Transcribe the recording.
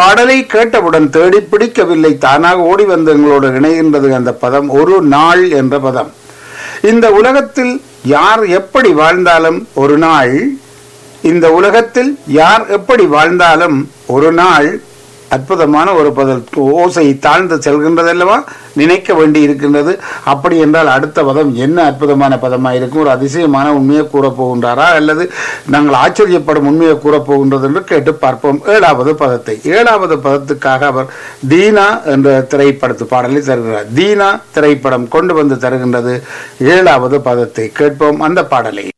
பாடலை கேட்டவுடன் தேடி பிடிக்கவில்லை தானாக ஓடி வந்து எங்களோடு இணைகின்றது அந்த பதம் ஒரு நாள் என்ற பதம் இந்த உலகத்தில் யார் எப்படி வாழ்ந்தாலும் ஒரு நாள் இந்த உலகத்தில் யார் எப்படி வாழ்ந்தாலும் ஒரு நாள் அற்புதமான ஒரு பதம் ஓசை தாழ்ந்து செல்கின்றதல்லவா நினைக்க வேண்டி இருக்கின்றது அப்படி என்றால் அடுத்த பதம் என்ன அற்புதமான பதமாக இருக்கும் ஒரு அதிசயமான உண்மையை கூறப் போகின்றாரா அல்லது நாங்கள் ஆச்சரியப்படும் உண்மையை கூறப் போகின்றது என்று கேட்டு பார்ப்போம் ஏழாவது பதத்தை ஏழாவது பதத்துக்காக அவர் தீனா என்ற திரைப்படத்து பாடலை தருகிறார் தீனா திரைப்படம் கொண்டு வந்து தருகின்றது ஏழாவது பதத்தை கேட்போம் அந்த பாடலை